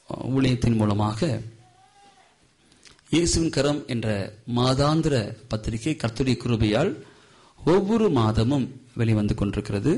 அஹ், ஊழியத்தின் மூலமாக இயேசுவின் கரம் என்ற மாதாந்திர பத்திரிகை கர்த்தருடைய கிருபையால் ஒவ்வொரு மாதமும் வெளிவந்து கொண்டிருக்கிறது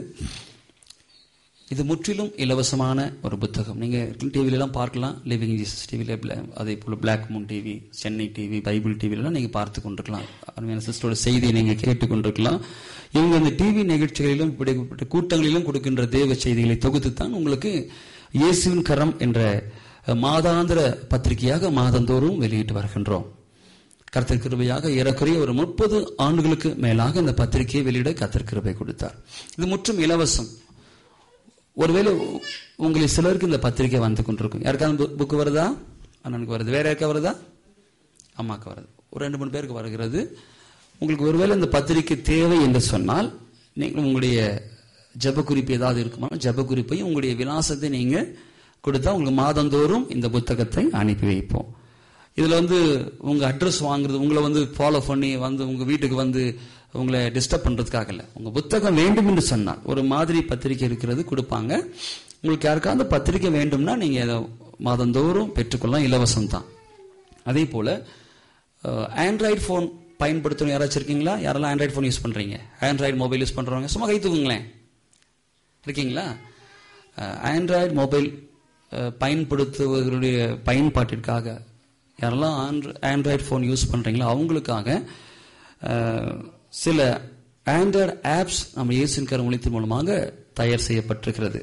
இது முற்றிலும் இலவசமான ஒரு புத்தகம் நீங்க டிவில எல்லாம் பார்க்கலாம் லிவிங் ஜீசஸ் டிவில அதே போல black moon TV Chennai TV Bible டிவில எல்லாம் நீங்க பார்த்து கொண்டிருக்கலாம் அருமையான சிஸ்டரோட செய்தியை நீங்க கேட்டுக் கொண்டிருக்கலாம் இவங்க இந்த டிவி நிகழ்ச்சிகளிலும் இப்படிப்பட்ட கூட்டங்களிலும் கொடுக்கின்ற தேவ செய்திகளை தொகுத்து தான் உங்களுக்கு இயேசுவின் கரம் என்ற மாதாந்திர பத்திரிகையாக மாதந்தோறும் வெளியிட்டு வருகின்றோம் கர்த்தர் கிருபையாக ஏறக்குறைய ஒரு முப்பது ஆண்டுகளுக்கு மேலாக இந்த பத்திரிகையை வெளியிட கர்த்தர் கிருபை கொடுத்தார் இது முற்றும் இலவசம் ஒருவேளை உ- உங்களில் சிலருக்கு இந்த பத்திரிக்கை வந்து கொண்டிருக்கும் யாருக்காவது புக்கு வருதா அண்ணனுக்கு வருது வேற யாருக்கா வருதா அம்மாக்கு வருது ஒரு ரெண்டு மூணு பேருக்கு வருகிறது உங்களுக்கு ஒருவேளை இந்த பத்திரிக்கை தேவை என்று சொன்னால் நீங்கள் உங்களுடைய ஜெப குறிப்பு ஏதாவது இருக்குமா ஜெப குறிப்பையும் உங்களுடைய விலாசத்தை நீங்க கொடுத்தா உங்களுக்கு மாதந்தோறும் இந்த புத்தகத்தை அனுப்பி வைப்போம் இதுல வந்து உங்க அட்ரஸ் வாங்குறது உங்களை வந்து ஃபாலோ பண்ணி வந்து உங்க வீட்டுக்கு வந்து உங்களை டிஸ்டர்ப் பண்றதுக்காக இல்ல உங்க புத்தகம் வேண்டும் என்று சொன்னால் ஒரு மாதிரி பத்திரிக்கை இருக்கிறது கொடுப்பாங்க உங்களுக்கு யாருக்காவது பத்திரிக்கை வேண்டும்னா நீங்க அதை மாதந்தோறும் பெற்றுக்கொள்ளலாம் இலவசம் தான் அதே போல ஆண்ட்ராய்டு ஃபோன் பயன்படுத்தணும் யாராச்சும் இருக்கீங்களா யாரெல்லாம் ஆண்ட்ராய்டு ஃபோன் யூஸ் பண்றீங்க ஆண்ட்ராய்டு மொபைல் யூஸ் பண்றவங்க சும்மா கை தூக்குங்களேன் இருக்கீங்களா ஆண்ட்ராய்டு மொபைல் பயன்படுத்துவர்களுடைய பயன்பாட்டிற்காக யாரெல்லாம் ஆண்ட்ராய்டு ஃபோன் யூஸ் பண்றீங்களோ அவங்களுக்காக அஹ், சில ஆண்ட்ராய்டு ஆப்ஸ் நம்ம இயேசுவின் கரம் ஒளித்தின் மூலமாக தயார் செய்யப்பட்டிருக்கிறது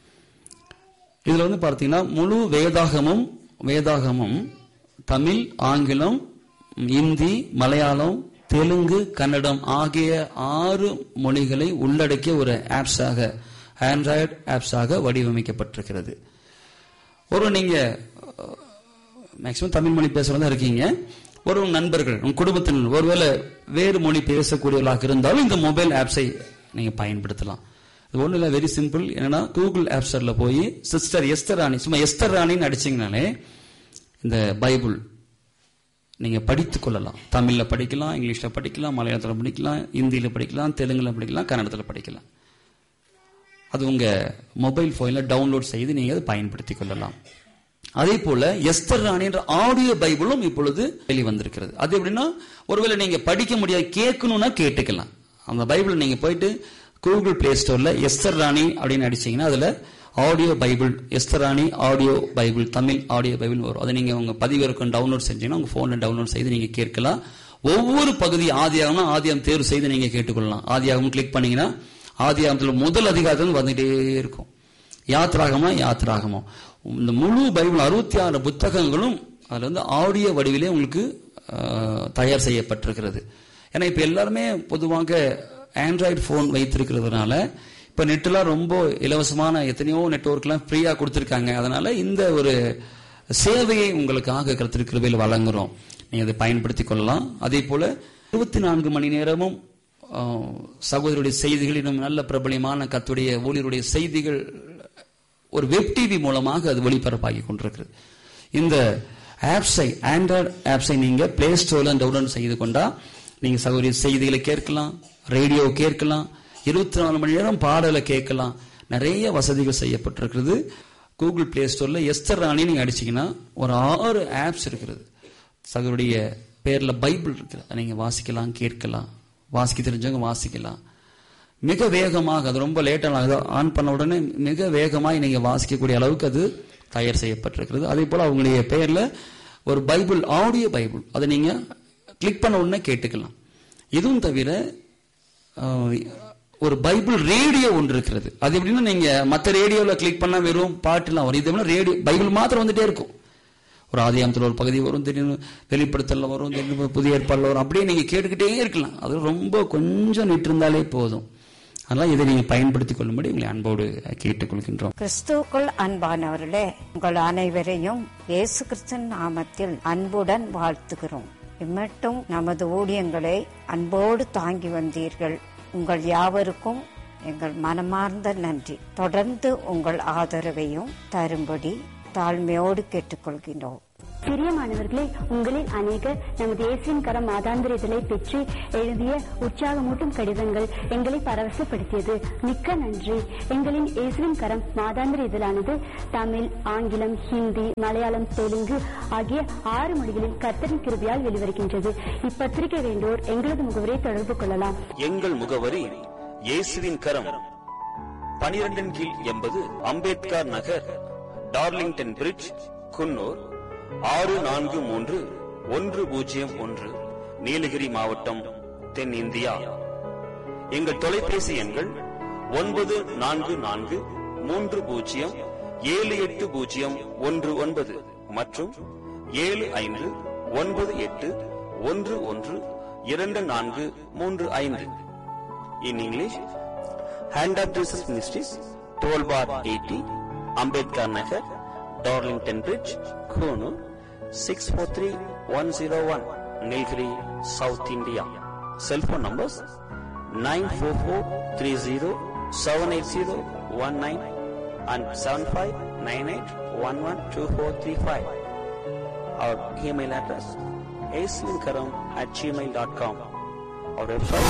இதுல வந்து பார்த்தீங்கன்னா முழு வேதாகமும் வேதாகமும் தமிழ் ஆங்கிலம் இந்தி மலையாளம் தெலுங்கு கன்னடம் ஆகிய ஆறு மொழிகளை உள்ளடக்கிய ஒரு ஆப்ஸாக ஆண்ட்ராய்டு ஆப்ஸாக வடிவமைக்கப்பட்டிருக்கிறது ஒரு நீங்க மேக்சிமம் தமிழ் மொழி பேசுறதா இருக்கீங்க ஒரு உங்க நண்பர்கள் உங்க குடும்பத்தினர் ஒருவேளை வேறு மொழி பேசக்கூடியவர்களாக இருந்தாலும் இந்த மொபைல் ஆப்ஸை நீங்க பயன்படுத்தலாம் இது ஒண்ணு இல்ல வெரி சிம்பிள் என்னன்னா கூகுள் ஆப் ஸ்டோர்ல போய் சிஸ்டர் எஸ்தர் ராணி சும்மா எஸ்தர் ராணின்னு அடிச்சீங்கனாலே இந்த பைபிள் நீங்க படித்துக் கொள்ளலாம் தமிழ்ல படிக்கலாம் இங்கிலீஷ்ல படிக்கலாம் மலையாளத்துல படிக்கலாம் இந்தியில படிக்கலாம் தெலுங்குல படிக்கலாம் கன்னடத்துல படிக்கலாம் அது உங்க மொபைல் போன்ல டவுன்லோட் செய்து நீங்க அதை பயன்படுத்திக் கொள்ளலாம் அதே போல எஸ்தர் ராணி என்ற ஆடியோ பைபிளும் இப்பொழுது வெளிவந்திருக்கிறது அது எப்படின்னா ஒருவேளை நீங்க படிக்க முடியாது கேட்கணும்னா கேட்டுக்கலாம் அந்த பைபிள் நீங்க போயிட்டு கூகுள் பிளே ஸ்டோர்ல எஸ்தர் ராணி அப்படின்னு அடிச்சீங்கன்னா அதுல audio Bible Esther Rani audio Bible Tamil audio Bible வரும் அதை நீங்க உங்க பதிவிறக்கம் டவுன்லோட் செஞ்சீங்கன்னா உங்க போன்ல டவுன்லோட் செய்து நீங்க கேட்கலாம் ஒவ்வொரு பகுதி ஆதியாகம்னா ஆதியாகம் தேர்வு செய்து நீங்க கேட்டுக்கொள்ளலாம் ஆதியாகம் கிளிக் பண்ணீங்கன்னா ஆதியாகத்துல முதல் அதிகாரத்தில் வந்துட்டே இருக்கும் யாத்ராகமா யாத்ராகமா இந்த முழு பைபிள் அறுபத்தி ஆறு புத்தகங்களும் அதுல வந்து ஆடியோ வடிவிலே உங்களுக்கு ஆஹ், தயார் செய்யப்பட்டிருக்கிறது ஏன்னா இப்ப எல்லாருமே பொதுவாக ஆண்ட்ராய்டு போன் வைத்திருக்கிறதுனால இப்ப நெட்லாம் ரொம்ப இலவசமான எத்தனையோ நெட்வொர்க்லாம் ஃப்ரீயா கொடுத்திருக்காங்க அதனால இந்த ஒரு சேவையை உங்களுக்காக கருத்திருக்கிறவையில் வழங்குறோம் நீங்க அதை பயன்படுத்திக் கொள்ளலாம் அதே போல இருபத்தி நான்கு மணி நேரமும் ஆஹ், சகோதரருடைய செய்திகள் இன்னும் நல்ல பிரபலியமான கத்துடைய ஊழியருடைய செய்திகள் ஒரு வெப் டிவி மூலமாக அது ஒளிபரப்பாகி கொண்டிருக்கிறது இந்த ஆப்ஸை ஆண்ட்ராய்டு ஆப்ஸை நீங்க பிளே ஸ்டோர்ல டவுன்லோட் செய்து கொண்டா நீங்க சகோதரி செய்திகளை கேட்கலாம் ரேடியோ கேட்கலாம் இருபத்தி நாலு மணி நேரம் பாடலை கேட்கலாம் நிறைய வசதிகள் செய்யப்பட்டிருக்கிறது கூகுள் பிளே ஸ்டோர்ல எஸ்தர் ராணி நீங்க அடிச்சீங்கன்னா ஒரு ஆறு ஆப்ஸ் இருக்கிறது சகோதரிய பேர்ல பைபிள் இருக்குது அதை நீங்க வாசிக்கலாம் கேட்கலாம் வாசிக்க தெரிஞ்சவங்க வாசிக்கலாம் மிக வேகமாக அது ரொம்ப லேட்டாக ஆன் பண்ண உடனே மிக வேகமாக நீங்க வாசிக்கக்கூடிய அளவுக்கு அது தயார் செய்யப்பட்டிருக்கிறது அதே போல அவங்களுடைய பெயர்ல ஒரு பைபிள் ஆடியோ பைபிள் அதை நீங்க கிளிக் பண்ண உடனே கேட்டுக்கலாம் இதுவும் தவிர ஆஹ், ஒரு பைபிள் ரேடியோ ஒன்று இருக்கிறது அது எப்படின்னா நீங்க மற்ற ரேடியோல கிளிக் பண்ணா வெறும் பாட்டுலாம் வரும் இது ரேடியோ பைபிள் மாத்திரம் வந்துட்டே இருக்கும் ஒரு ஆதியாமத்தில் ஒரு பகுதி வரும் திடீர்னு வெளிப்படுத்தல வரும் திடீர்னு புதிய ஏற்பாடுல வரும் அப்படியே நீங்க கேட்டுக்கிட்டே இருக்கலாம் அது ரொம்ப கொஞ்சம் நிட்டு இருந்தாலே போதும் அதனால இதை நீங்க பயன்படுத்திக் கொள்ளும்படி உங்களை அன்போடு கேட்டுக்கொள்கின்றோம் கிறிஸ்துவுக்குள் அன்பானவர்களே உங்கள் அனைவரையும் இயேசு கிறிஸ்தன் நாமத்தில் அன்புடன் வாழ்த்துகிறோம் இம்மட்டும் நமது ஊழியங்களை அன்போடு தாங்கி வந்தீர்கள் உங்கள் யாவருக்கும் எங்கள் மனமார்ந்த நன்றி தொடர்ந்து உங்கள் ஆதரவையும் தரும்படி தாழ்மையோடு கேட்டுக்கொள்கின்றோம் பிரியமானவர்களே உங்களில் அநேகர் நமது இயேசுவின் கரம் மாதாந்திர இதழை பெற்று எழுதிய உற்சாகமூட்டும் கடிதங்கள் எங்களை பரவசப்படுத்தியது மிக்க நன்றி எங்களின் இயேசுவின் கரம் மாதாந்திர இதழானது தமிழ் ஆங்கிலம் ஹிந்தி மலையாளம் தெலுங்கு ஆகிய ஆறு மொழிகளில் கர்த்தரின் கிருபியால் வெளிவருகின்றது இப்பத்திரிகை வேண்டோர் எங்களது முகவரை தொடர்பு கொள்ளலாம் எங்கள் முகவரி இயேசுவின் கரம் பனிரெண்டின் கீழ் எண்பது அம்பேத்கர் நகர் டார்லிங்டன் பிரிட்ஜ் குன்னூர் ஆறு நான்கு மூன்று ஒன்று பூஜ்ஜியம் ஒன்று நீலகிரி மாவட்டம் தென்னிந்தியா எங்கள் தொலைபேசி எண்கள் ஒன்பது நான்கு நான்கு மூன்று பூஜ்ஜியம் ஏழு எட்டு பூஜ்ஜியம் ஒன்று ஒன்பது மற்றும் ஏழு ஐந்து ஒன்பது எட்டு ஒன்று ஒன்று இரண்டு நான்கு மூன்று ஐந்து in English hand of Jesus ministries twelve bar eighty Ambedkar Nagar Darlington bridge Coonoor six four three one zero one Nilgiri south India cellphone numbers nine four four three zero seven eight zero one nine and seven five nine eight one one two four three five அவர் email address ஏசுவின் கரம் at gmail dot com அவர் website